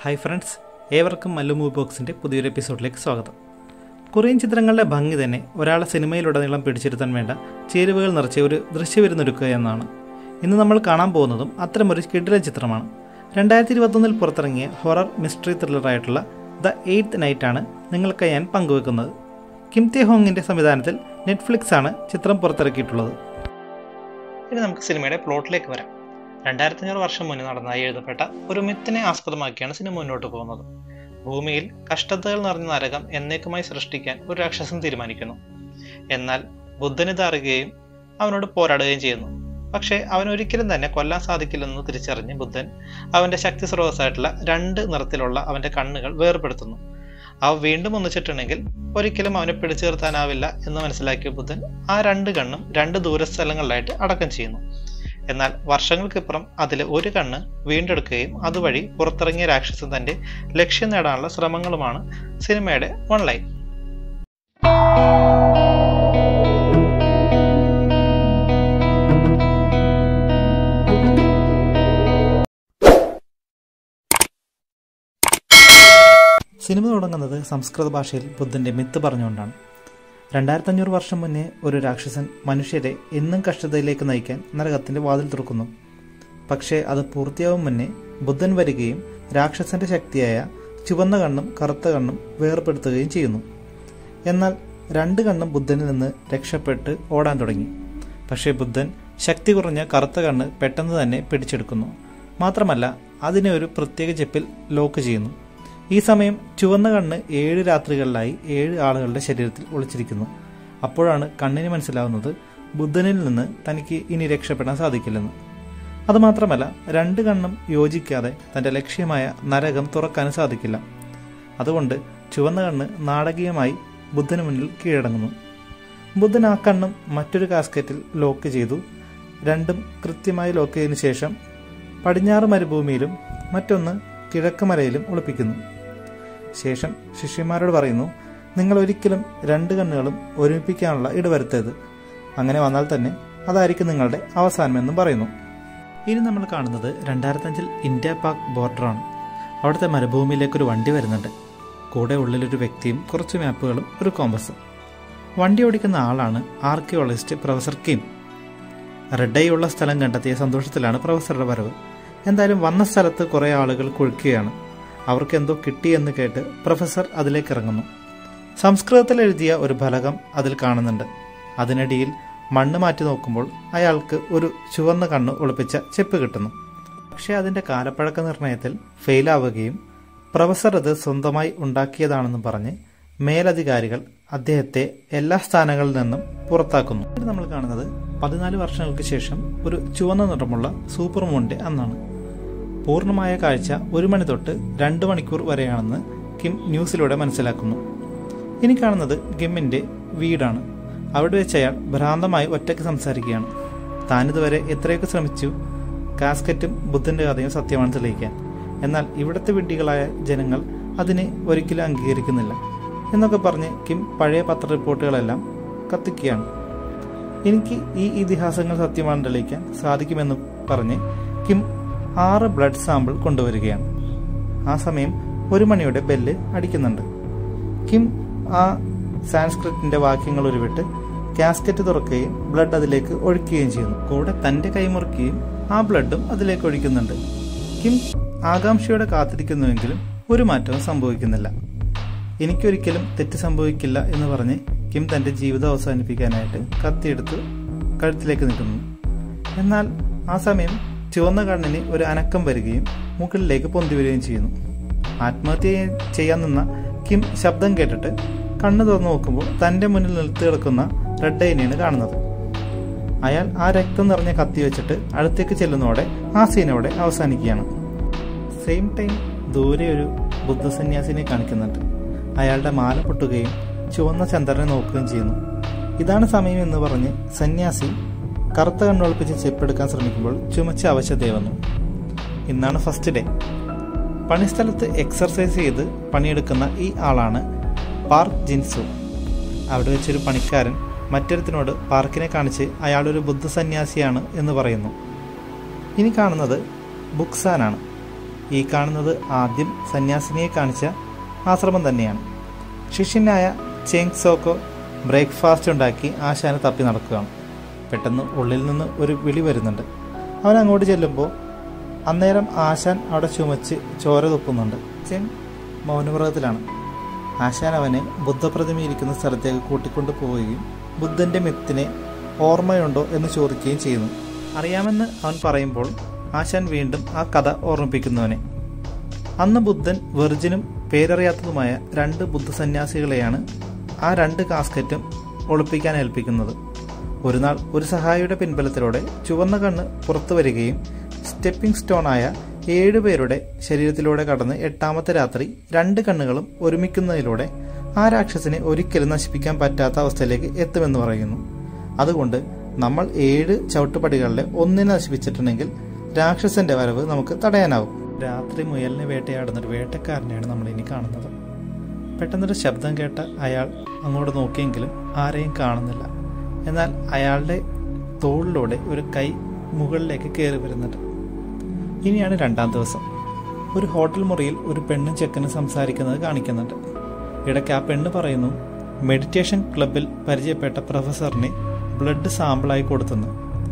hi friends ഏവർക്കും Mallu movie ബോക്സിൻ്റെ പുതിയൊരു എപ്പിസോഡിലേക്ക് സ്വാഗതം കൊറിയൻ ചിത്രങ്ങളുടെ ഭംഗി തന്നെ ഒരാളെ സിനിമയിലുടനീളം പിടിച്ചിരുത്താൻ വേണ്ട ചേരുവകൾ നിറച്ച ഒരു ദൃശ്യവിരുന്നൊരുക്കുക എന്നാണ് ഇന്ന് നമ്മൾ കാണാൻ പോകുന്നതും അത്തരമൊരു കിടില ചിത്രമാണ് രണ്ടായിരത്തി ഇരുപത്തൊന്നിൽ പുറത്തിറങ്ങിയ ഹൊറർ മിസ്റ്ററി ത്രില്ലറായിട്ടുള്ള ദ എയ്ത്ത് നൈറ്റാണ് നിങ്ങൾക്കായി ഞാൻ പങ്കുവെക്കുന്നത് കിം തെ ഹോങ്ങിൻ്റെ സംവിധാനത്തിൽ നെറ്റ്ഫ്ലിക്സ് ആണ് ചിത്രം പുറത്തിറക്കിയിട്ടുള്ളത് ഇനി നമുക്ക് സിനിമയുടെ പ്ലോട്ടിലേക്ക് വരാം രണ്ടായിരത്തഞ്ഞൂറ് വർഷം മുന്നേ നടന്നതായി എഴുതപ്പെട്ട ഒരു മിത്തിനെ ആസ്പദമാക്കിയാണ് സിനിമ മുന്നോട്ട് പോകുന്നത് ഭൂമിയിൽ കഷ്ടതകൾ നിറഞ്ഞ നരകം എന്നേക്കുമായി സൃഷ്ടിക്കാൻ ഒരു രാക്ഷസൻ തീരുമാനിക്കുന്നു എന്നാൽ ബുദ്ധനിത് അറിയുകയും അവനോട് പോരാടുകയും ചെയ്യുന്നു പക്ഷേ അവൻ ഒരിക്കലും തന്നെ കൊല്ലാൻ സാധിക്കില്ലെന്ന് തിരിച്ചറിഞ്ഞ് ബുദ്ധൻ അവന്റെ ശക്തി സ്രോതസ്സായിട്ടുള്ള രണ്ട് നിറത്തിലുള്ള അവന്റെ കണ്ണുകൾ വേർപെടുത്തുന്നു അവ വീണ്ടും ഒന്നിച്ചിട്ടുണ്ടെങ്കിൽ ഒരിക്കലും അവനെ പിടിച്ചു നിർത്താനാവില്ല എന്ന് മനസ്സിലാക്കിയ ബുദ്ധൻ ആ രണ്ട് കണ്ണും രണ്ട് ദൂരസ്ഥലങ്ങളിലായിട്ട് അടക്കം ചെയ്യുന്നു എന്നാൽ വർഷങ്ങൾക്കിപ്പുറം അതിലെ ഒരു കണ്ണ് വീണ്ടെടുക്കുകയും അതുവഴി പുറത്തിറങ്ങിയ രാക്ഷസൻ തന്റെ ലക്ഷ്യം നേടാനുള്ള ശ്രമങ്ങളുമാണ് സിനിമയുടെ വൺ ലൈൻ സിനിമ തുടങ്ങുന്നത് സംസ്കൃത ഭാഷയിൽ ബുദ്ധന്റെ മിത്ത് പറഞ്ഞുകൊണ്ടാണ് രണ്ടായിരത്തഞ്ഞൂറ് വർഷം മുന്നേ ഒരു രാക്ഷസൻ മനുഷ്യരെ എന്നും കഷ്ടതയിലേക്ക് നയിക്കാൻ നരകത്തിന്റെ വാതിൽ തുറക്കുന്നു പക്ഷേ അത് പൂർത്തിയാവും മുന്നേ ബുദ്ധൻ വരികയും രാക്ഷസന്റെ ശക്തിയായ ചുവന്ന കണ്ണും കറുത്ത കണ്ണും വേർപെടുത്തുകയും ചെയ്യുന്നു എന്നാൽ രണ്ട് കണ്ണും ബുദ്ധനിൽ നിന്ന് രക്ഷപ്പെട്ട് ഓടാൻ തുടങ്ങി പക്ഷേ ബുദ്ധൻ ശക്തി കുറഞ്ഞ കറുത്ത കണ്ണ് പെട്ടെന്ന് തന്നെ പിടിച്ചെടുക്കുന്നു മാത്രമല്ല അതിനെ ഒരു പ്രത്യേക ചെപ്പിൽ ലോക്ക് ചെയ്യുന്നു ഈ സമയം ചുവന്ന കണ്ണ് ഏഴ് രാത്രികളിലായി ഏഴ് ആളുകളുടെ ശരീരത്തിൽ ഒളിച്ചിരിക്കുന്നു അപ്പോഴാണ് കണ്ണിന് മനസ്സിലാവുന്നത് ബുദ്ധനിൽ നിന്ന് തനിക്ക് ഇനി രക്ഷപ്പെടാൻ സാധിക്കില്ലെന്ന് അതുമാത്രമല്ല രണ്ട് കണ്ണും യോജിക്കാതെ തന്റെ ലക്ഷ്യമായ നരകം തുറക്കാനും സാധിക്കില്ല അതുകൊണ്ട് ചുവന്ന കണ്ണ് നാടകീയമായി ബുദ്ധന് മുന്നിൽ കീഴടങ്ങുന്നു ബുദ്ധൻ ആ കണ്ണും മറ്റൊരു കാസ്കറ്റിൽ ലോക്ക് ചെയ്തു രണ്ടും കൃത്യമായി ലോക്ക് ചെയ്തതിനു ശേഷം പടിഞ്ഞാറ് മരുഭൂമിയിലും മറ്റൊന്ന് കിഴക്ക് മലയിലും ഒളിപ്പിക്കുന്നു ശേഷം ശിഷ്യന്മാരോട് പറയുന്നു നിങ്ങൾ ഒരിക്കലും രണ്ട് കണ്ണുകളും ഒരുമിപ്പിക്കാനുള്ള ഇടവരുത്തരുത് അങ്ങനെ വന്നാൽ തന്നെ അതായിരിക്കും നിങ്ങളുടെ അവസാനമെന്നും പറയുന്നു ഇനി നമ്മൾ കാണുന്നത് രണ്ടായിരത്തഞ്ചിൽ ഇന്ത്യ പാക് ബോർഡറാണ് അവിടുത്തെ മരുഭൂമിയിലേക്കൊരു വണ്ടി വരുന്നുണ്ട് കൂടെ ഉള്ളിലൊരു വ്യക്തിയും കുറച്ച് മാപ്പുകളും ഒരു കോമ്പസും വണ്ടി ഓടിക്കുന്ന ആളാണ് archaeologist professor Kim red eye ഉള്ള സ്ഥലം കണ്ടെത്തിയ സന്തോഷത്തിലാണ് പ്രൊഫസറുടെ വരവ് എന്തായാലും വന്ന സ്ഥലത്ത് കുറേ ആളുകൾ കുഴിക്കുകയാണ് അവർക്ക് എന്തോ കിട്ടിയെന്ന് കേട്ട് പ്രൊഫസർ അതിലേക്ക് ഇറങ്ങുന്നു സംസ്കൃതത്തിൽ എഴുതിയ ഒരു ഫലകം അതിൽ കാണുന്നുണ്ട് അതിനിടയിൽ മണ്ണ് മാറ്റി നോക്കുമ്പോൾ അയാൾക്ക് ഒരു ചുവന്ന കണ്ണ് ഒളിപ്പിച്ച ചെപ്പ് കിട്ടുന്നു പക്ഷേ അതിന്റെ കാലപ്പഴക്ക നിർണയത്തിൽ ഫെയിലാവുകയും പ്രൊഫസർ അത് സ്വന്തമായി ഉണ്ടാക്കിയതാണെന്ന് പറഞ്ഞ് മേലധികാരികൾ അദ്ദേഹത്തെ എല്ലാ സ്ഥാനങ്ങളിൽ നിന്നും പുറത്താക്കുന്നു ഇത് നമ്മൾ കാണുന്നത് പതിനാല് വർഷങ്ങൾക്ക് ശേഷം ഒരു ചുവന്ന നിറമുള്ള സൂപ്പർ മൂണിന്റെ അന്നാണ് പൂർണ്ണമായ കാഴ്ച ഒരു മണി തൊട്ട് രണ്ട് മണിക്കൂർ വരെയാണെന്ന് കിം ന്യൂസിലൂടെ മനസ്സിലാക്കുന്നു ഇനി കാണുന്നത് കിമ്മിന്റെ വീടാണ് അവിടെ വെച്ച് അയാൾ ഭ്രാന്തമായി ഒറ്റയ്ക്ക് സംസാരിക്കുകയാണ് താനിതുവരെ എത്രയൊക്കെ ശ്രമിച്ചു കാസ്കറ്റും ബുദ്ധന്റെ കഥയും സത്യമാണ് തെളിയിക്കാൻ എന്നാൽ ഇവിടുത്തെ വിഡ്ഢികളായ ജനങ്ങൾ അതിനെ ഒരിക്കലും അംഗീകരിക്കുന്നില്ല എന്നൊക്കെ പറഞ്ഞ് കിം പഴയ പത്ര റിപ്പോർട്ടുകളെല്ലാം കത്തിക്കുകയാണ് എനിക്ക് ഈ ഇതിഹാസങ്ങൾ സത്യമാണ് തെളിയിക്കാൻ സാധിക്കുമെന്ന് പറഞ്ഞ് കിം ആറ് ബ്ലഡ് സാമ്പിൾ കൊണ്ടുവരികയാണ് ആ സമയം ഒരു മണിയുടെ ബെല്ല് അടിക്കുന്നുണ്ട് കിം ആ സാൻസ്ക്രിറ്റിന്റെ വാക്യങ്ങൾ ഉരുവിട്ട് കാസ്കറ്റ് തുറക്കുകയും ബ്ലഡ് അതിലേക്ക് ഒഴിക്കുകയും ചെയ്യുന്നു കൂടെ തന്റെ കൈമുറുക്കുകയും ആ ബ്ലഡും അതിലേക്ക് ഒഴിക്കുന്നുണ്ട് കിം ആകാംക്ഷയോടെ കാത്തിരിക്കുന്നുവെങ്കിലും ഒരു മാറ്റവും സംഭവിക്കുന്നില്ല എനിക്കൊരിക്കലും തെറ്റ് സംഭവിക്കില്ല എന്ന് പറഞ്ഞ് കിം തന്റെ ജീവിതം അവസാനിപ്പിക്കാനായിട്ട് കത്തിയെടുത്ത് കഴുത്തിലേക്ക് നിൽക്കുന്നു എന്നാൽ ആ സമയം ചുവന്ന കണ്ണിന് ഒരു അനക്കം വരികയും മുകളിലേക്ക് പൊന്തി വരികയും ചെയ്യുന്നു ആത്മഹത്യ ചെയ്യാൻ നിന്ന കിം ശബ്ദം കേട്ടിട്ട് കണ്ണ് തുറന്നു നോക്കുമ്പോൾ തന്റെ മുന്നിൽ നിൽത്ത് കിടക്കുന്ന റെഡ് ഐനെയാണ് കാണുന്നത് അയാൾ ആ രക്തം നിറഞ്ഞ കത്തി വെച്ചിട്ട് അടുത്തേക്ക് ചെല്ലുന്നതോടെ ആ സീനോടെ അവസാനിക്കുകയാണ് സെയിം ടൈം ദൂരെ ഒരു ബുദ്ധസന്യാസിനെ കാണിക്കുന്നുണ്ട് അയാളുടെ മാല പൊട്ടുകയും ചുവന്ന ചന്ദ്രനെ നോക്കുകയും ചെയ്യുന്നു ഇതാണ് സമയം എന്ന് പറഞ്ഞ് സന്യാസി കറുത്ത കണ്ണൊളിപ്പിച്ച് ചെപ്പെടുക്കാൻ ശ്രമിക്കുമ്പോൾ ചുമച്ച അവശത വന്നു ഇന്നാണ് ഫസ്റ്റ് ഡേ പണിസ്ഥലത്ത് എക്സർസൈസ് ചെയ്ത് പണിയെടുക്കുന്ന ഈ ആളാണ് പാർക്ക് ജിൻസു അവിടെ വെച്ചൊരു പണിക്കാരൻ മറ്റൊരുത്തിനോട് പാർക്കിനെ കാണിച്ച് അയാളൊരു ബുദ്ധസന്യാസിയാണ് എന്ന് പറയുന്നു ഇനി കാണുന്നത് ബുക്സാനാണ് ഈ കാണുന്നത് ആദ്യം സന്യാസിനിയെ കാണിച്ച ആശ്രമം തന്നെയാണ് ശിഷ്യനായ ചെങ് സോക്കോ ബ്രേക്ക്ഫാസ്റ്റ് ഉണ്ടാക്കി ആശാനെ തപ്പി നടക്കുകയാണ് പെട്ടെന്ന് ഉള്ളിൽ നിന്ന് ഒരു വിളി വരുന്നുണ്ട് അവൻ അങ്ങോട്ട് ചെല്ലുമ്പോൾ അന്നേരം ആശാൻ അവിടെ ചുമച്ച് ചോര തുപ്പുന്നുണ്ട് ചെങ് മൗനവ്രതത്തിലാണ് ആശാൻ അവനെ ബുദ്ധപ്രതിമ ഇരിക്കുന്ന സ്ഥലത്തേക്ക് കൂട്ടിക്കൊണ്ടു പോവുകയും ബുദ്ധന്റെ മിത്തിനെ ഓർമ്മയുണ്ടോ എന്ന് ചോദിക്കുകയും ചെയ്യുന്നു അറിയാമെന്ന് അവൻ പറയുമ്പോൾ ആശാൻ വീണ്ടും ആ കഥ ഓർമ്മിപ്പിക്കുന്നവനെ അന്ന് ബുദ്ധൻ വെർജിനും പേരറിയാത്തതുമായ രണ്ട് ബുദ്ധസന്യാസികളെയാണ് ആ രണ്ട് കാസ്കറ്റും ഒളിപ്പിക്കാൻ ഏൽപ്പിക്കുന്നത് ഒരു നാൾ ഒരു സഹായിയുടെ പിൻബലത്തിലൂടെ ചുവന്ന കണ്ണ് പുറത്തു വരികയും സ്റ്റെപ്പിംഗ് സ്റ്റോണായ ഏഴുപേരുടെ ശരീരത്തിലൂടെ കടന്ന് എട്ടാമത്തെ രാത്രി രണ്ട് കണ്ണുകളും ഒരുമിക്കുന്നതിലൂടെ ആ രാക്ഷസിനെ ഒരിക്കലും നശിപ്പിക്കാൻ പറ്റാത്ത അവസ്ഥയിലേക്ക് എത്തുമെന്ന് പറയുന്നു അതുകൊണ്ട് നമ്മൾ ഏഴ് ചവിട്ടുപടികളിലെ ഒന്നിനെ നശിപ്പിച്ചിട്ടുണ്ടെങ്കിൽ രാക്ഷസന്റെ വരവ് നമുക്ക് തടയാനാവും രാത്രി മുയലിനെ വേട്ടയാടുന്ന ഒരു വേട്ടക്കാരനെയാണ് നമ്മൾ ഇനി കാണുന്നത് പെട്ടെന്നൊരു ശബ്ദം കേട്ട അയാൾ അങ്ങോട്ട് നോക്കിയെങ്കിലും ആരെയും കാണുന്നില്ല എന്നാൽ അയാളുടെ തോളിലൂടെ ഒരു കൈ മുകളിലേക്ക് കയറി വരുന്നുണ്ട് ഇനിയാണ് രണ്ടാം ദിവസം ഒരു ഹോട്ടൽ മുറിയിൽ ഒരു പെണ്ണും ചെക്കനും സംസാരിക്കുന്നത് കാണിക്കുന്നുണ്ട് ഇടയ്ക്ക് ആ പെണ്ണ് പറയുന്നു മെഡിറ്റേഷൻ ക്ലബിൽ പരിചയപ്പെട്ട പ്രൊഫസറിനെ ബ്ലഡ് സാമ്പിളായി കൊടുത്തെന്ന്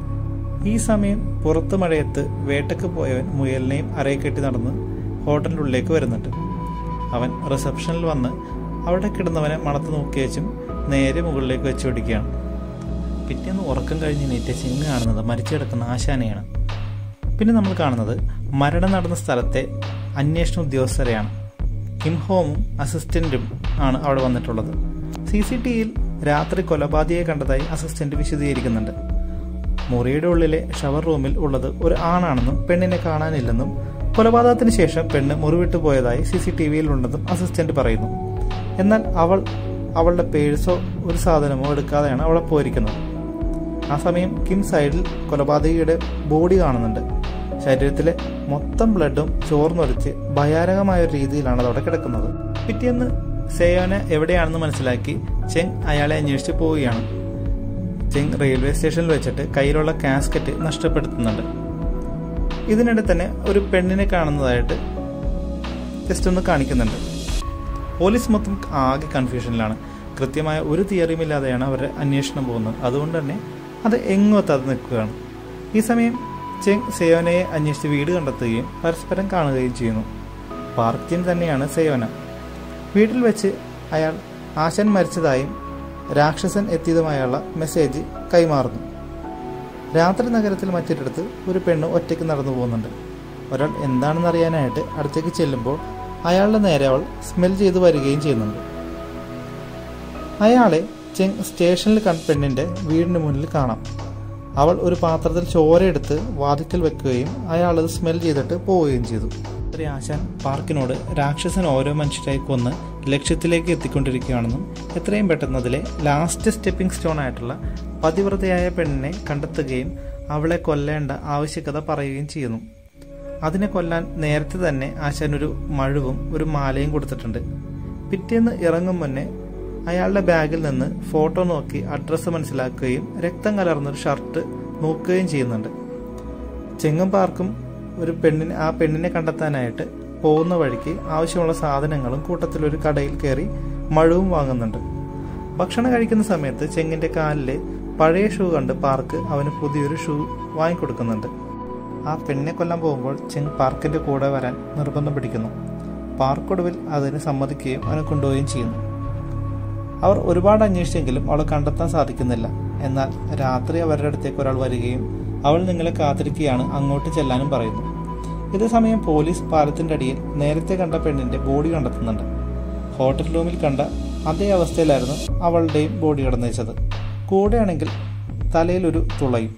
ഈ സമയം പുറത്ത് മഴയത്ത് വേട്ടക്ക് പോയവൻ മുയലിനെയും അരയെ കെട്ടി നടന്ന് ഹോട്ടലിൻ്റെ ഉള്ളിലേക്ക് വരുന്നുണ്ട് അവൻ റിസപ്ഷനിൽ വന്ന് അവിടെ കിടന്നവനെ മണത്ത് നോക്കിയേച്ചും നേരെ മുകളിലേക്ക് വെച്ച് പിടിക്കുകയാണ് പിറ്റേന്ന് ഉറക്കം കഴിഞ്ഞ് നീറ്റ ചിങ്ങ് കാണുന്നത് മരിച്ചു കിടക്കുന്ന ആശാനെയാണ് പിന്നെ നമ്മൾ കാണുന്നത് മരണം നടന്ന സ്ഥലത്തെ അന്വേഷണ ഉദ്യോഗസ്ഥരെയാണ് കിം ഹോമും അസിസ്റ്റന്റും ആണ് അവിടെ വന്നിട്ടുള്ളത് സി സി ടി വിയിൽ രാത്രി കൊലപാതകയെ കണ്ടതായി അസിസ്റ്റന്റ് വിശദീകരിക്കുന്നുണ്ട് മുറിയുടെ ഉള്ളിലെ ഷവർ റൂമിൽ ഉള്ളത് ഒരു ആണാണെന്നും പെണ്ണിനെ കാണാനില്ലെന്നും കൊലപാതകത്തിന് ശേഷം പെണ്ണ് മുറിവിട്ടു പോയതായി സി സി ടി വിയിൽ ഉണ്ടെന്നും അസിസ്റ്റന്റ് പറയുന്നു എന്നാൽ അവൾ അവളുടെ പേഴ്സോ ഒരു സാധനമോ എടുക്കാതെയാണ് അവളെ പോയിരിക്കുന്നത് ആ സമയം കിം സൈഡിൽ കൊലപാതകിയുടെ ബോഡി കാണുന്നുണ്ട് ശരീരത്തിലെ മൊത്തം ബ്ലഡും ചോർന്നൊലിച്ച് ഭയാനകമായ ഒരു രീതിയിലാണ് അതവിടെ കിടക്കുന്നത് പിറ്റേന്ന് സേയോന എവിടെയാണെന്ന് മനസ്സിലാക്കി ചെങ് അയാളെ അന്വേഷിച്ച് പോവുകയാണ് ചെങ് റെയിൽവേ സ്റ്റേഷനിൽ വെച്ചിട്ട് കയ്യിലുള്ള കാസ്കറ്റ് നഷ്ടപ്പെടുത്തുന്നുണ്ട് ഇതിനിടെ തന്നെ ഒരു പെണ്ണിനെ കാണുന്നതായിട്ട് ജസ്റ്റ് ഒന്ന് കാണിക്കുന്നുണ്ട് പോലീസ് മൊത്തം ആകെ കൺഫ്യൂഷനിലാണ് കൃത്യമായ ഒരു തിയറിയും ഇല്ലാതെയാണ് അവരുടെ അന്വേഷണം പോകുന്നത് അതുകൊണ്ട് തന്നെ അത് എങ്ങും എത്താതെ നിൽക്കുകയാണ് ഈ സമയം ചെങ് സേവനയെ അന്വേഷിച്ച് വീട് കണ്ടെത്തുകയും പരസ്പരം കാണുകയും ചെയ്യുന്നു പാർക്കിൻ തന്നെയാണ് സേവന വീട്ടിൽ വെച്ച് അയാൾ ആശൻ മരിച്ചതായും രാക്ഷസൻ എത്തിയതുമായുള്ള മെസ്സേജ് കൈമാറുന്നു രാത്രി നഗരത്തിൽ മറ്റൊരിടത്ത് ഒരു പെണ്ണ് ഒറ്റയ്ക്ക് നടന്നു പോകുന്നുണ്ട് ഒരാൾ എന്താണെന്ന് അറിയാനായിട്ട് അടുത്തേക്ക് ചെല്ലുമ്പോൾ അയാളുടെ നേരെ അവൾ സ്മെൽ ചെയ്ത് വരികയും ചെയ്യുന്നുണ്ട് അയാളെ ചെങ് സ്റ്റേഷനിൽ കണ്ട പെണ്ണിന്റെ വീടിന് മുന്നിൽ കാണാം അവൾ ഒരു പാത്രത്തിൽ ചോരയെടുത്ത് വാതിക്കൽ വെക്കുകയും അയാൾ അത് സ്മെൽ ചെയ്തിട്ട് പോവുകയും ചെയ്തു ഒരു ആശാൻ പാർക്കിനോട് രാക്ഷസൻ ഓരോ മനുഷ്യരായി കൊന്ന് ലക്ഷ്യത്തിലേക്ക് എത്തിക്കൊണ്ടിരിക്കുകയാണെന്നും എത്രയും പെട്ടെന്ന് അതിലെ ലാസ്റ്റ് സ്റ്റെപ്പിംഗ് സ്റ്റോൺ ആയിട്ടുള്ള പതിവ്രതയായ പെണ്ണിനെ കണ്ടെത്തുകയും അവളെ കൊല്ലേണ്ട ആവശ്യകത പറയുകയും ചെയ്യുന്നു അതിനെ കൊല്ലാൻ നേരത്തെ തന്നെ ആശാൻ ഒരു മഴുവും ഒരു മാലയും കൊടുത്തിട്ടുണ്ട് പിറ്റേന്ന് ഇറങ്ങും മുന്നേ അയാളുടെ ബാഗിൽ നിന്ന് ഫോട്ടോ നോക്കി അഡ്രസ്സ് മനസ്സിലാക്കുകയും രക്തം കലർന്നൊരു ഷർട്ട് നോക്കുകയും ചെയ്യുന്നുണ്ട് ചെങ്ങും പാർക്കും ഒരു പെണ്ണിനെ ആ പെണ്ണിനെ കണ്ടെത്താനായിട്ട് പോകുന്ന വഴിക്ക് ആവശ്യമുള്ള സാധനങ്ങളും കൂട്ടത്തിൽ ഒരു കടയിൽ കയറി മഴവും വാങ്ങുന്നുണ്ട് ഭക്ഷണം കഴിക്കുന്ന സമയത്ത് ചെങ്ങിന്റെ കാലിലെ പഴയ ഷൂ കണ്ട് പാർക്ക് അവന് പുതിയൊരു ഷൂ വാങ്ങിക്കൊടുക്കുന്നുണ്ട് ആ പെണ്ണിനെ കൊല്ലാൻ പോകുമ്പോൾ ചെങ് പാർക്കിന്റെ കൂടെ വരാൻ നിർബന്ധം പിടിക്കുന്നു പാർക്കൊടുവിൽ അതിന് സമ്മതിക്കുകയും അവനെ കൊണ്ടുപോവുകയും ചെയ്യുന്നു അവർ ഒരുപാട് അന്വേഷിച്ചെങ്കിലും അവളെ കണ്ടെത്താൻ സാധിക്കുന്നില്ല എന്നാൽ രാത്രി അവരുടെ അടുത്തേക്ക് ഒരാൾ വരികയും അവൾ നിങ്ങളെ കാത്തിരിക്കുകയാണ് അങ്ങോട്ട് ചെല്ലാനും പറയുന്നു ഇതേ സമയം പോലീസ് പാലത്തിന്റെ അടിയിൽ നേരത്തെ കണ്ട പെണ്ണിന്റെ ബോഡി കണ്ടെത്തുന്നുണ്ട് ഹോട്ടൽ റൂമിൽ കണ്ട അതേ അവസ്ഥയിലായിരുന്നു അവളുടെയും ബോഡി കിടന്നുവെച്ചത് കൂടെയാണെങ്കിൽ തലയിൽ ഒരു തുളയും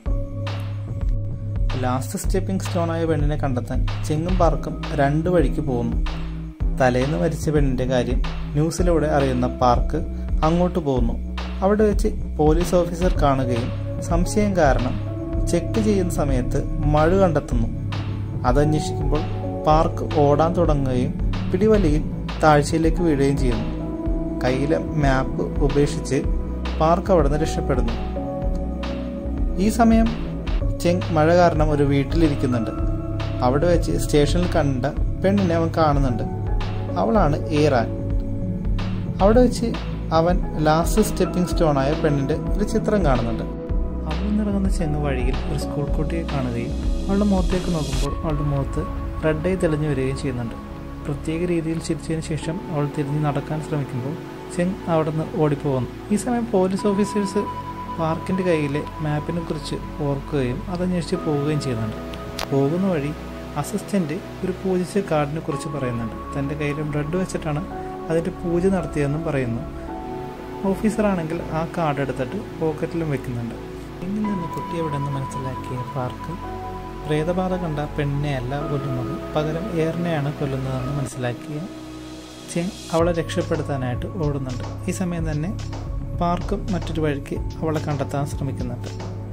ലാസ്റ്റ് സ്റ്റെപ്പിംഗ് സ്റ്റോണായ പെണ്ണിനെ കണ്ടെത്താൻ ചെങ്ങും പാർക്കും രണ്ട് വഴിക്ക് പോകുന്നു തലേന്ന് മരിച്ച പെണ്ണിന്റെ കാര്യം ന്യൂസിലൂടെ അറിയുന്ന പാർക്ക് അങ്ങോട്ട് പോകുന്നു അവിടെ വെച്ച് പോലീസ് ഓഫീസർ കാണുകയും സംശയം കാരണം ചെക്ക് ചെയ്യുന്ന സമയത്ത് മഴ കണ്ടെത്തുന്നു അതന്വേഷിക്കുമ്പോൾ പാർക്ക് ഓടാൻ തുടങ്ങുകയും പിടിവലിയിൽ താഴ്ചയിലേക്ക് വീഴുകയും ചെയ്യുന്നു കയ്യിലെ മാപ്പ് ഉപേക്ഷിച്ച് പാർക്ക് അവിടുന്ന് രക്ഷപ്പെടുന്നു ഈ സമയം ചെങ് മഴ കാരണം ഒരു വീട്ടിലിരിക്കുന്നുണ്ട് അവിടെ വെച്ച് സ്റ്റേഷനിൽ കണ്ട പെണ്ണിനെ അവൻ കാണുന്നുണ്ട് അവളാണ് ഏറാൻ അവിടെ വെച്ച് അവൻ ലാസ്റ്റ് സ്റ്റെപ്പിംഗ് സ്റ്റോണായ പെണ്ണിൻ്റെ ഒരു ചിത്രം കാണുന്നുണ്ട് അവിടെ നിന്നിറങ്ങുന്ന ചെങ്ങ് വഴിയിൽ ഒരു സ്കൂൾ കുട്ടിയെ കാണുകയും അവളുടെ മുഖത്തേക്ക് നോക്കുമ്പോൾ അവളുടെ മുഖത്ത് റെഡായി തെളിഞ്ഞു വരികയും ചെയ്യുന്നുണ്ട് പ്രത്യേക രീതിയിൽ ചിരിച്ചതിന് ശേഷം അവൾ തിരിഞ്ഞ് നടക്കാൻ ശ്രമിക്കുമ്പോൾ ചെങ് അവിടെ നിന്ന് ഓടിപ്പോകുന്നു ഈ സമയം പോലീസ് ഓഫീസേഴ്സ് പാർക്കിൻ്റെ കയ്യിലെ മാപ്പിനെ കുറിച്ച് ഓർക്കുകയും അതന്വേഷിച്ച് പോവുകയും ചെയ്യുന്നുണ്ട് പോകുന്ന വഴി അസിസ്റ്റൻ്റ് ഒരു പൂജിച്ച കാർഡിനെ കുറിച്ച് പറയുന്നുണ്ട് തൻ്റെ കയ്യിൽ ബ്ലഡ് വെച്ചിട്ടാണ് അതിൻ്റെ പൂജ നടത്തിയതെന്നും പറയുന്നു ഓഫീസറാണെങ്കിൽ ആ കാർഡ് എടുത്തിട്ട് പോക്കറ്റിലും വെക്കുന്നുണ്ട് ഇന്നിൽ നിന്ന് കുട്ടി എവിടെ നിന്ന് മനസ്സിലാക്കിയ പാർക്ക് പ്രേതബാധ കണ്ട പെണ്ണിനെ അല്ല കൊല്ലുന്നത് പകരം എയറിനെയാണ് കൊല്ലുന്നതെന്ന് മനസ്സിലാക്കിയ ചെങ് അവളെ രക്ഷപ്പെടുത്താനായിട്ട് ഓടുന്നുണ്ട് ഈ സമയം തന്നെ പാർക്കും മറ്റൊരു വഴിക്ക് അവളെ കണ്ടെത്താൻ ശ്രമിക്കുന്നുണ്ട്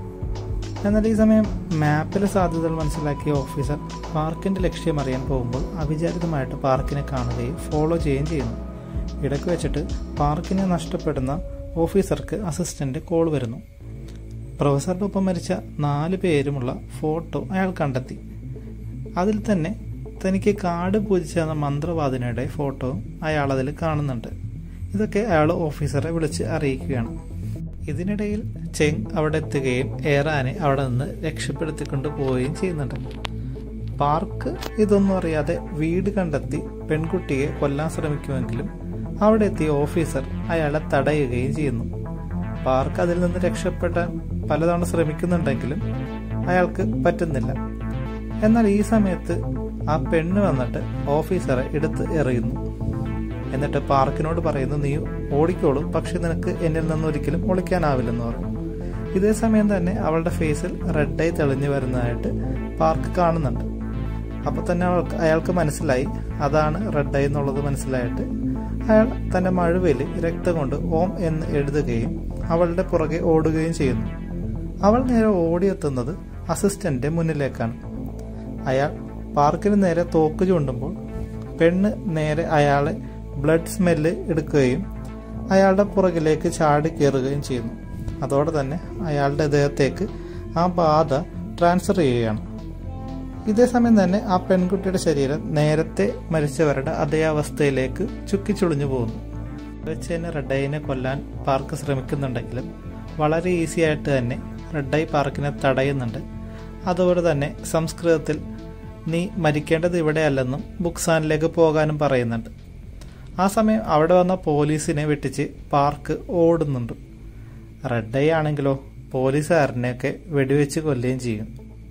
എന്നാൽ ഈ സമയം മാപ്പിലെ സാധ്യതകൾ മനസ്സിലാക്കിയ ഓഫീസർ പാർക്കിന്റെ ലക്ഷ്യം അറിയാൻ പോകുമ്പോൾ അവിചാരിതമായിട്ട് പാർക്കിനെ കാണുകയും ഫോളോ ചെയ്യുകയും ചെയ്യുന്നു ഇടയ്ക്ക് വെച്ചിട്ട് പാർക്കിനെ നഷ്ടപ്പെടുന്ന ഓഫീസർക്ക് അസിസ്റ്റന്റ് കോൾ വരുന്നു പ്രൊഫസറുടെ ഒപ്പം മരിച്ച നാല് പേരുമുള്ള ഫോട്ടോ അയാൾ കണ്ടെത്തി അതിൽ തന്നെ തനിക്ക് കാട് പൂജിച്ചെന്ന മന്ത്രവാദിനിയുടെ ഫോട്ടോ അയാൾ അതിൽ കാണുന്നുണ്ട് ഇതൊക്കെ അയാൾ ഓഫീസറെ വിളിച്ച് അറിയിക്കുകയാണ് ഇതിനിടയിൽ ചെങ് അവിടെ എത്തുകയും ഏറാനെ അവിടെ നിന്ന് രക്ഷപ്പെടുത്തിക്കൊണ്ട് പോവുകയും ചെയ്യുന്നുണ്ട് പാർക്ക് ഇതൊന്നും അറിയാതെ വീട് കണ്ടെത്തി പെൺകുട്ടിയെ കൊല്ലാൻ ശ്രമിക്കുമെങ്കിലും അവിടെ എത്തിയ ഓഫീസർ അയാളെ തടയുകയും ചെയ്യുന്നു പാർക്ക് അതിൽ നിന്ന് രക്ഷപ്പെടാൻ പലതവണ ശ്രമിക്കുന്നുണ്ടെങ്കിലും അയാൾക്ക് പറ്റുന്നില്ല എന്നാൽ ഈ സമയത്ത് ആ പെണ്ണ് വന്നിട്ട് ഓഫീസറെ എടുത്ത് എറിയുന്നു എന്നിട്ട് പാർക്കിനോട് പറയുന്നു നീ ഓടിക്കോളും പക്ഷെ നിനക്ക് എന്നിൽ നിന്ന് ഒരിക്കലും ഒളിക്കാനാവില്ലെന്ന് പറഞ്ഞു ഇതേ സമയം തന്നെ അവളുടെ ഫേസിൽ റെഡായി തെളിഞ്ഞു വരുന്നതായിട്ട് പാർക്ക് കാണുന്നുണ്ട് അപ്പോൾ തന്നെ അവൾക്ക് അയാൾക്ക് മനസ്സിലായി അതാണ് റെഡായി എന്നുള്ളത് മനസ്സിലായിട്ട് അയാൾ തന്റെ മഴുവിൽ രക്തം കൊണ്ട് ഓം എന്ന് എഴുതുകയും അവളുടെ പുറകെ ഓടുകയും ചെയ്യുന്നു അവൾ നേരെ ഓടിയെത്തുന്നത് അസിസ്റ്റന്റ് മുന്നിലേക്കാണ് അയാൾ പാർക്കിന് നേരെ തോക്ക് ചൂണ്ടുമ്പോൾ പെണ്ണ് നേരെ അയാളെ ബ്ലഡ് സ്മെല്ല് എടുക്കുകയും അയാളുടെ പുറകിലേക്ക് ചാടി കയറുകയും ചെയ്യുന്നു അതോടെ തന്നെ അയാളുടെ ദേഹത്തേക്ക് ആ ബാധ ട്രാൻസ്ഫർ ചെയ്യുകയാണ് ഇതേ സമയം തന്നെ ആ പെൺകുട്ടിയുടെ ശരീരം നേരത്തെ മരിച്ചവരുടെ അതേ അവസ്ഥയിലേക്ക് ചുക്കിച്ചുളിഞ്ഞു പോകുന്നു വെച്ച് തന്നെ റെഡൈനെ കൊല്ലാൻ പാർക്ക് ശ്രമിക്കുന്നുണ്ടെങ്കിലും വളരെ ഈസി ആയിട്ട് തന്നെ റെഡൈ പാർക്കിനെ തടയുന്നുണ്ട് അതുപോലെ തന്നെ സംസ്കൃതത്തിൽ നീ മരിക്കേണ്ടത് ഇവിടെയല്ലെന്നും ബുക്സാനിലേക്ക് പോകാനും പറയുന്നുണ്ട് ആ സമയം അവിടെ വന്ന പോലീസിനെ വെട്ടിച്ച് പാർക്ക് ഓടുന്നുണ്ട് റെഡ് ഐ ആണെങ്കിലോ പോലീസുകാരനെയൊക്കെ വെടിവെച്ച് കൊല്ലുകയും ചെയ്യും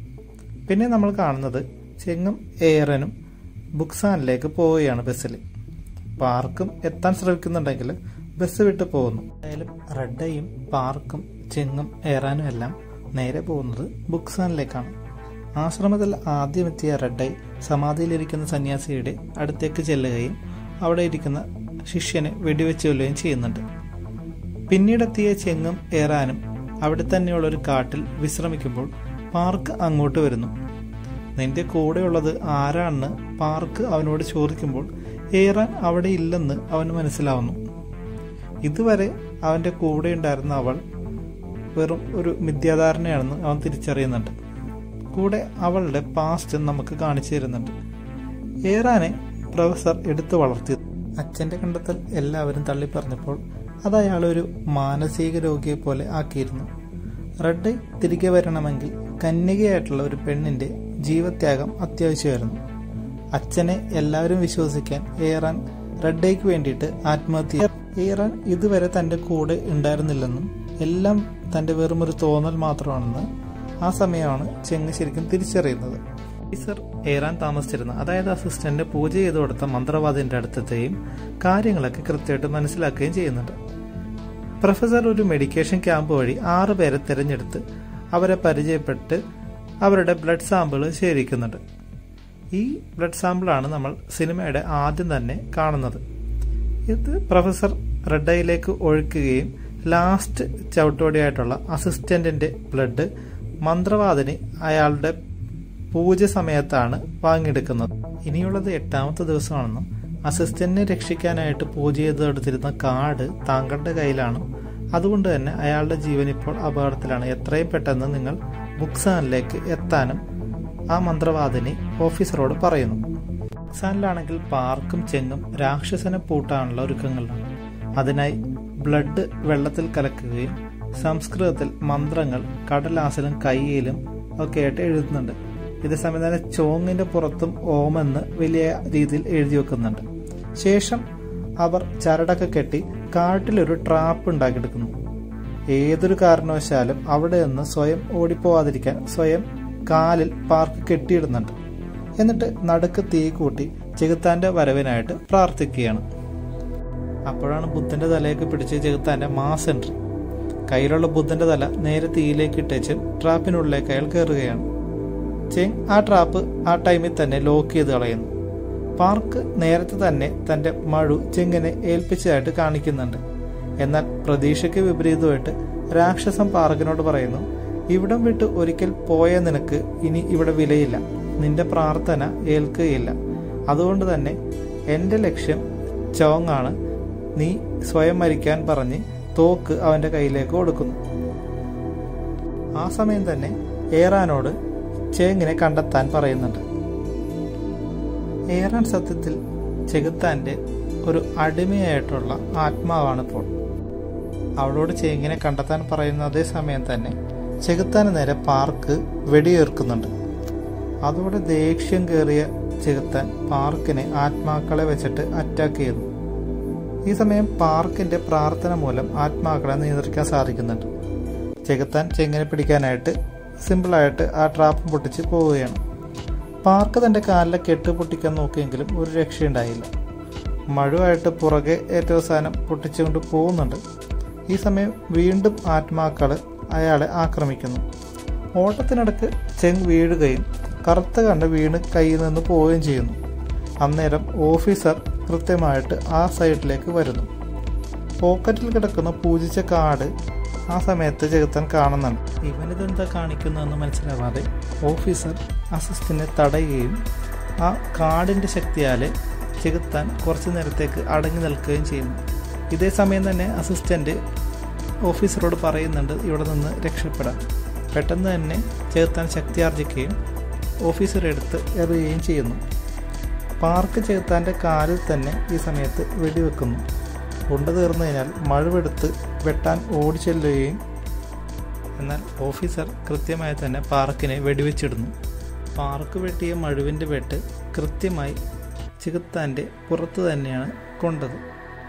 പിന്നെ നമ്മൾ കാണുന്നത് ചെങ്ങും ഏറനും ബുക്സാനിലേക്ക് പോവുകയാണ് ബസ്സിൽ പാർക്കും എത്താൻ ശ്രമിക്കുന്നുണ്ടെങ്കിൽ ബസ് വിട്ട് പോകുന്നു എന്തായാലും റെഡയും പാർക്കും ചെങ്ങും ഏറാനും എല്ലാം നേരെ പോകുന്നത് ബുക്സാനിലേക്കാണ് ആശ്രമത്തിൽ ആദ്യം എത്തിയ റെഡൈ സമാധിയിലിരിക്കുന്ന സന്യാസിയുടെ അടുത്തേക്ക് ചെല്ലുകയും അവിടെ ഇരിക്കുന്ന ശിഷ്യനെ വെടിവെച്ച് കൊല്ലുകയും ചെയ്യുന്നുണ്ട് പിന്നീടെത്തിയ ചെങ്ങും ഏറാനും അവിടെ തന്നെയുള്ള ഒരു കാട്ടിൽ വിശ്രമിക്കുമ്പോൾ പാർക്ക് അങ്ങോട്ട് വരുന്നു നിന്റെ കൂടെയുള്ളത് ആരാണെന്ന് പാർക്ക് അവനോട് ചോദിക്കുമ്പോൾ ഏറാൻ അവിടെ ഇല്ലെന്ന് അവന് മനസ്സിലാവുന്നു ഇതുവരെ അവന്റെ കൂടെ ഉണ്ടായിരുന്ന അവൾ വെറും ഒരു മിഥ്യാധാരണയാണെന്ന് അവൻ തിരിച്ചറിയുന്നുണ്ട് കൂടെ അവളുടെ പാസ്റ്റ് നമുക്ക് കാണിച്ചു തരുന്നുണ്ട് ഏറാനെ പ്രൊഫസർ എടുത്തു വളർത്തി അച്ഛന്റെ കണ്ടെത്തൽ എല്ലാവരും തള്ളിപ്പറഞ്ഞപ്പോൾ അത് അയാളൊരു മാനസിക രോഗിയെ പോലെ ആക്കിയിരുന്നു റെഡ് തിരികെ വരണമെങ്കിൽ കന്യകയായിട്ടുള്ള ഒരു പെണ്ണിന്റെ ജീവത്യാഗം അത്യാവശ്യമായിരുന്നു അച്ഛനെ എല്ലാവരും വിശ്വസിക്കാൻ ഏറാൻ റെഡ്ഡയ്ക്ക് വേണ്ടിയിട്ട് ആത്മഹത്യ ഏറാൻ ഇതുവരെ തന്റെ കൂടെ ഉണ്ടായിരുന്നില്ലെന്നും എല്ലാം തന്റെ വെറുമൊരു തോന്നൽ മാത്രമാണെന്ന് ആ സമയമാണ് ചെങ്ങ് ശരിക്കും തിരിച്ചറിയുന്നത് ഓഫീസർ ഏറാൻ താമസിച്ചിരുന്ന അതായത് അസിസ്റ്റന്റ് പൂജ ചെയ്തു കൊടുത്ത മന്ത്രവാദിന്റെ അടുത്തെത്തുകയും കാര്യങ്ങളൊക്കെ കൃത്യമായിട്ട് മനസ്സിലാക്കുകയും ചെയ്യുന്നുണ്ട് പ്രൊഫസർ ഒരു മെഡിക്കേഷൻ ക്യാമ്പ് വഴി ആറ് പേരെ തിരഞ്ഞെടുത്ത് അവരെ പരിചയപ്പെട്ട് അവരുടെ ബ്ലഡ് സാമ്പിൾ ശേഖരിക്കുന്നുണ്ട് ഈ ബ്ലഡ് സാമ്പിളാണ് നമ്മൾ സിനിമയുടെ ആദ്യം തന്നെ കാണുന്നത് ഇത് പ്രൊഫസർ റെഡയിലേക്ക് ഒഴുക്കുകയും ലാസ്റ്റ് ചവിട്ടോടിയായിട്ടുള്ള അസിസ്റ്റന്റിന്റെ ബ്ലഡ് മന്ത്രവാദിനി അയാളുടെ പൂജ സമയത്താണ് വാങ്ങിയെടുക്കുന്നത് ഇനിയുള്ളത് എട്ടാമത്തെ ദിവസമാണെന്നും അസിസ്റ്റന്റിനെ രക്ഷിക്കാനായിട്ട് പൂജ ചെയ്തെടുത്തിരുന്ന കാർഡ് താങ്കളുടെ കയ്യിലാണ് അതുകൊണ്ട് തന്നെ അയാളുടെ ജീവൻ ഇപ്പോൾ അപകടത്തിലാണ് എത്രയും പെട്ടെന്ന് നിങ്ങൾ ബുക്സാനിലേക്ക് എത്താനും ആ മന്ത്രവാദിനി ഓഫീസറോട് പറയുന്നു പാകിസ്ഥാനിലാണെങ്കിൽ പാർക്കും ചെങ്ങും രാക്ഷസനെ പൂട്ടാനുള്ള ഒരുക്കങ്ങളിലാണ് അതിനായി ബ്ലഡ് വെള്ളത്തിൽ കലക്കുകയും സംസ്കൃതത്തിൽ മന്ത്രങ്ങൾ കടലാസിലും കയ്യിലും ഒക്കെ ആയിട്ട് എഴുതുന്നുണ്ട് ഇതേസമയം തന്നെ ചോങ്ങിന്റെ പുറത്തും ഓമെന്ന് വലിയ രീതിയിൽ എഴുതി വെക്കുന്നുണ്ട് ശേഷം അവർ ചരടൊക്കെ കെട്ടി കാട്ടിലൊരു ട്രാപ്പ് ഉണ്ടാക്കിയെടുക്കുന്നു ഏതൊരു കാരണവശാലും അവിടെ നിന്ന് സ്വയം ഓടിപ്പോവാതിരിക്കാൻ സ്വയം കാലിൽ പാർക്ക് കെട്ടിയിടുന്നുണ്ട് എന്നിട്ട് നടുക്ക് തീ കൂട്ടി ചെകുത്താന്റെ വരവിനായിട്ട് പ്രാർത്ഥിക്കുകയാണ് അപ്പോഴാണ് ബുദ്ധന്റെ തലയൊക്കെ പിടിച്ച് ചെകുത്താന്റെ മാസ് എൻട്രി കയ്യിലുള്ള ബുദ്ധന്റെ തല നേരെ തീയിലേക്ക് ഇട്ടേച്ച് ട്രാപ്പിനുള്ളിലേക്ക് അയാൾ കയറുകയാണ് ചെങ് ആ ട്രാപ്പ് ആ ടൈമിൽ തന്നെ ലോക്ക് ചെയ്ത് കളയുന്നു പാർക്ക് നേരത്തെ തന്നെ തന്റെ മഴു ചെങ്ങിനെ ഏൽപ്പിച്ചതായിട്ട് കാണിക്കുന്നുണ്ട് എന്നാൽ പ്രതീക്ഷയ്ക്ക് വിപരീതമായിട്ട് രാക്ഷസൻ പാർക്കിനോട് പറയുന്നു ഇവിടം വിട്ട് ഒരിക്കൽ പോയ നിനക്ക് ഇനി ഇവിടെ വിലയില്ല നിന്റെ പ്രാർത്ഥന ഏൽക്കുകയില്ല അതുകൊണ്ട് തന്നെ എൻ്റെ ലക്ഷ്യം ചോങ്ങാണ് നീ സ്വയം മരിക്കാൻ പറഞ്ഞ് തോക്ക് അവന്റെ കയ്യിലേക്ക് കൊടുക്കുന്നു ആ സമയം തന്നെ ഏറാനോട് ചേങ്ങിനെ കണ്ടെത്താൻ പറയുന്നുണ്ട് ഏറാൻ സത്യത്തിൽ ചെകുത്താന്റെ ഒരു അടിമയായിട്ടുള്ള ആത്മാവാണിപ്പോൾ അവളോട് ചേങ്ങിനെ കണ്ടെത്താൻ പറയുന്ന അതേ സമയം തന്നെ ചെകുത്താന് നേരെ പാർക്ക് വെടിയേർക്കുന്നുണ്ട് അതോടെ ദേഷ്യം കയറിയ ചെകുത്താൻ പാർക്കിനെ ആത്മാക്കളെ വെച്ചിട്ട് അറ്റാക്ക് ചെയ്യുന്നു ഈ സമയം പാർക്കിന്റെ പ്രാർത്ഥന മൂലം ആത്മാക്കളെ നിയന്ത്രിക്കാൻ സാധിക്കുന്നുണ്ട് ചെകുത്താൻ ചെങ്ങനെ പിടിക്കാനായിട്ട് സിമ്പിളായിട്ട് ആ ട്രാപ്പ് പൊട്ടിച്ച് പോവുകയാണ് പാർക്ക് തന്റെ കാലിലെ കെട്ട് പൊട്ടിക്കാൻ നോക്കിയെങ്കിലും ഒരു രക്ഷയുണ്ടായില്ല മഴുവായിട്ട് പുറകെ ഏറ്റവും അവസാനം പൊട്ടിച്ചുകൊണ്ട് പോകുന്നുണ്ട് ഈ സമയം വീണ്ടും ആത്മാക്കൾ അയാളെ ആക്രമിക്കുന്നു ഓട്ടത്തിനിടക്ക് ചെങ് വീഴുകയും കറുത്ത കണ്ട് വീണ് കയ്യിൽ നിന്ന് പോവുകയും ചെയ്യുന്നു അന്നേരം ഓഫീസർ കൃത്യമായിട്ട് ആ സൈഡിലേക്ക് വരുന്നു പോക്കറ്റിൽ കിടക്കുന്ന പൂജിച്ച കാർഡ് ആ സമയത്ത് ചെകുത്താൻ കാണുന്നുണ്ട് ഇവനിതെന്താ കാണിക്കുന്നതെന്ന് മനസ്സിലാവാതെ ഓഫീസർ അസിസ്റ്റന്റിനെ തടയുകയും ആ കാർഡിന്റെ ശക്തിയാലെ ചെകുത്താൻ കുറച്ചു നേരത്തേക്ക് അടങ്ങി നിൽക്കുകയും ചെയ്യുന്നു ഇതേ സമയം തന്നെ അസിസ്റ്റന്റ് ഓഫീസറോട് പറയുന്നുണ്ട് ഇവിടെ നിന്ന് രക്ഷപ്പെടാൻ പെട്ടെന്ന് തന്നെ ചെകുത്താൻ ശക്തി ആർജിക്കുകയും ഓഫീസർ എടുത്ത് എറിയുകയും ചെയ്യുന്നു പാർക്ക് ചെകുത്താൻ്റെ കാലിൽ തന്നെ ഈ സമയത്ത് വെടിവെക്കുന്നു ഉണ്ട തീർന്നതിനാൽ മഴവെടുത്ത് വെട്ടാൻ ഓടിച്ചെല്ലുകയും എന്നാൽ ഓഫീസർ കൃത്യമായി തന്നെ പാർക്കിനെ വെടിവെച്ചിടുന്നു പാർക്ക് വെട്ടിയ മഴുവിൻ്റെ വെട്ട് കൃത്യമായി ചികുത്താൻ്റെ പുറത്ത് തന്നെയാണ് കൊണ്ടത്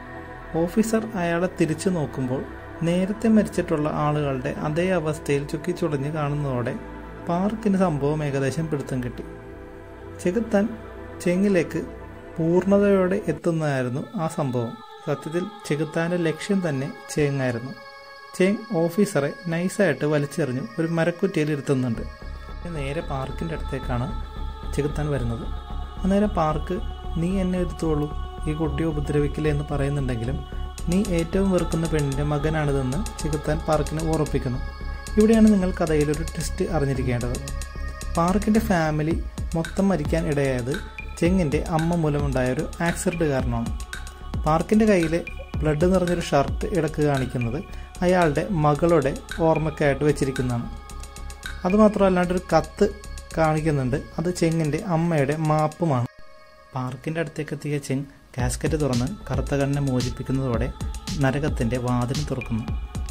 ഓഫീസർ അയാളെ തിരിച്ചു നോക്കുമ്പോൾ നേരത്തെ മരിച്ചിട്ടുള്ള ആളുകളുടെ അതേ അവസ്ഥയിൽ ചുക്കിച്ചുളഞ്ഞ് കാണുന്നതോടെ പാർക്കിന് സംഭവം ഏകദേശം പിടുത്തം കിട്ടി ചെകുത്താൻ ചെങ്ങിലേക്ക് പൂർണ്ണതയോടെ എത്തുന്നതായിരുന്നു ആ സംഭവം സത്യത്തിൽ ചെകുത്താന്റെ ലക്ഷ്യം തന്നെ ചേങ്ങായിരുന്നു ചേങ് ഓഫീസറെ നൈസായിട്ട് വലിച്ചെറിഞ്ഞു ഒരു മരക്കുറ്റിയിൽ ഇരുത്തുന്നുണ്ട് നേരെ പാർക്കിൻ്റെ അടുത്തേക്കാണ് ചെകുത്താൻ വരുന്നത് അന്നേരം പാർക്ക് നീ എന്നെ എടുത്തോളൂ ഈ കുട്ടിയെ ഉപദ്രവിക്കില്ല എന്ന് പറയുന്നുണ്ടെങ്കിലും നീ ഏറ്റവും വെറുക്കുന്ന പെണ്ണിൻ്റെ മകനാണിതെന്ന് ചെകുത്താൻ പാർക്കിനെ ഉറപ്പിക്കുന്നു ഇവിടെയാണ് നിങ്ങൾ കഥയിലൊരു ട്വിസ്റ്റ് അറിഞ്ഞിരിക്കേണ്ടത് പാർക്കിൻ്റെ ഫാമിലി മൊത്തം മരിക്കാൻ ഇടയായത് ചെങ്ങിൻ്റെ അമ്മ മൂലമുണ്ടായ ഒരു ആക്സിഡൻറ്റ് കാരണമാണ് പാർക്കിൻ്റെ കയ്യിലെ ബ്ലഡ് നിറഞ്ഞൊരു ഷർട്ട് ഇടക്ക് കാണിക്കുന്നത് അയാളുടെ മകളുടെ ഓർമ്മയ്ക്കായിട്ട് വെച്ചിരിക്കുന്നതാണ് അതുമാത്രമല്ലാണ്ട് ഒരു കത്ത് കാണിക്കുന്നുണ്ട് അത് ചെങ്ങിൻ്റെ അമ്മയുടെ മാപ്പുമാണ് പാർക്കിൻ്റെ അടുത്തേക്ക് എത്തിയ ചെങ് കാസ്കറ്റ് തുറന്ന് കറുത്ത കണ്ണിനെ മോചിപ്പിക്കുന്നതോടെ നരകത്തിൻ്റെ വാതിൽ തുറക്കുന്നു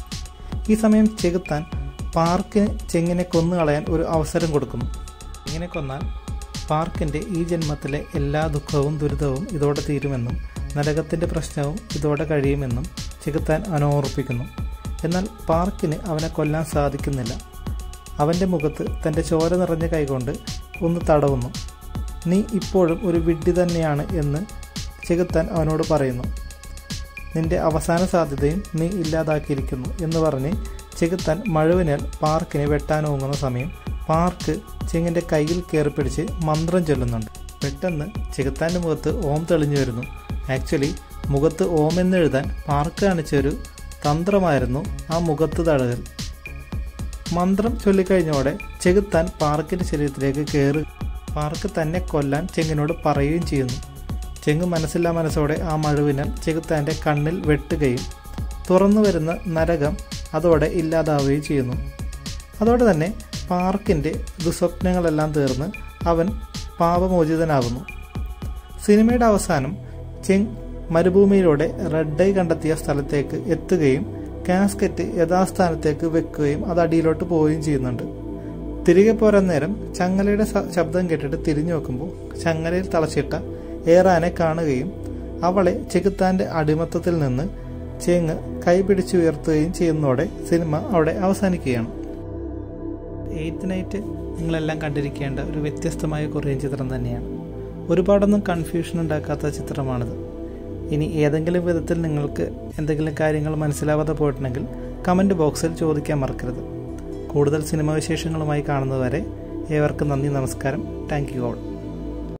ഈ സമയം ചെകുത്താൻ പാർക്കിന് ചെങ്ങിനെ കൊന്നുകളയാൻ ഒരു അവസരം കൊടുക്കുന്നു ഇങ്ങനെ കൊന്നാൽ പാർക്കിൻ്റെ ഈ ജന്മത്തിലെ എല്ലാ ദുഃഖവും ദുരിതവും ഇതോടെ തീരുമെന്നും നരകത്തിൻ്റെ പ്രശ്നവും ഇതോടെ കഴിയുമെന്നും ചെകുത്താൻ അവനോർപ്പിക്കുന്നു എന്നാൽ പാർക്കിന് അവനെ കൊല്ലാൻ സാധിക്കുന്നില്ല അവൻ്റെ മുഖത്ത് തൻ്റെ ചോര നിറഞ്ഞ കൈകൊണ്ട് ഒന്ന് തടവുന്നു നീ ഇപ്പോഴും ഒരു വിഡ്ഢി തന്നെയാണ് എന്ന് ചെകുത്താൻ അവനോട് പറയുന്നു നിന്റെ അവസാന സാധ്യതയും നീ ഇല്ലാതാക്കിയിരിക്കുന്നു എന്ന് പറഞ്ഞ് ചെകുത്താൻ മഴവിനാൽ പാർക്കിനെ വെട്ടാനോങ്ങുന്ന സമയം പാർക്ക് ചെങ്ങിൻ്റെ കയ്യിൽ കയറി പിടിച്ച് മന്ത്രം ചൊല്ലുന്നുണ്ട് പെട്ടെന്ന് ചെകുത്താൻ്റെ മുഖത്ത് ഓം തെളിഞ്ഞു വരുന്നു ആക്ച്വലി മുഖത്ത് ഓം എന്നെഴുതാൻ പാർക്ക് കാണിച്ചൊരു തന്ത്രമായിരുന്നു ആ മുഖത്ത് തടകൽ മന്ത്രം ചൊല്ലിക്കഴിഞ്ഞോടെ ചെകുത്താൻ പാർക്കിൻ്റെ ശരീരത്തിലേക്ക് കയറി പാർക്ക് തന്നെ കൊല്ലാൻ ചെങ്ങിനോട് പറയുകയും ചെയ്യുന്നു ചെങ്ങ് മനസ്സില്ലാ മനസ്സോടെ ആ മഴുവിനാൽ ചെകുത്താൻ്റെ കണ്ണിൽ വെട്ടുകയും തുറന്നു വരുന്ന നരകം അതോടെ ഇല്ലാതാവുകയും ചെയ്യുന്നു അതോടെ തന്നെ പാർക്കിൻ്റെ ദുസ്വപ്നങ്ങളെല്ലാം തീർന്ന് അവൻ പാപമോചിതനാകുന്നു സിനിമയുടെ അവസാനം ചെങ് മരുഭൂമിയിലൂടെ റെഡ് ഐ കണ്ടെത്തിയ സ്ഥലത്തേക്ക് എത്തുകയും കാസ്കറ്റ് യഥാസ്ഥാനത്തേക്ക് വെക്കുകയും അത് അടിയിലോട്ട് പോവുകയും ചെയ്യുന്നുണ്ട് തിരികെ പോരാൻ നേരം ചങ്ങലയുടെ ശബ്ദം കേട്ടിട്ട് തിരിഞ്ഞു നോക്കുമ്പോൾ ചങ്ങലയിൽ തളച്ചിട്ട ഏറാനെ കാണുകയും അവളെ ചെകുത്താന്റെ അടിമത്തത്തിൽ നിന്ന് ചേങ്ങ് കൈപിടിച്ചുയർത്തുകയും ചെയ്യുന്നതോടെ സിനിമ അവിടെ അവസാനിക്കുകയാണ് എയ്ത്ത് നൈറ്റ് നിങ്ങളെല്ലാം കണ്ടിരിക്കേണ്ട ഒരു വ്യത്യസ്തമായ കൊറിയൻ ചിത്രം തന്നെയാണ് ഒരുപാടൊന്നും കൺഫ്യൂഷൻ ഉണ്ടാക്കാത്ത ചിത്രമാണിത് ഇനി ഏതെങ്കിലും വിധത്തിൽ നിങ്ങൾക്ക് എന്തെങ്കിലും കാര്യങ്ങൾ മനസ്സിലാവാതെ പോയിട്ടുണ്ടെങ്കിൽ കമൻറ്റ് ബോക്സിൽ ചോദിക്കാൻ മറക്കരുത് കൂടുതൽ സിനിമാ വിശേഷങ്ങളുമായി കാണുന്നതുവരെ ഏവർക്കും നന്ദി നമസ്കാരം താങ്ക് യു ഓൾ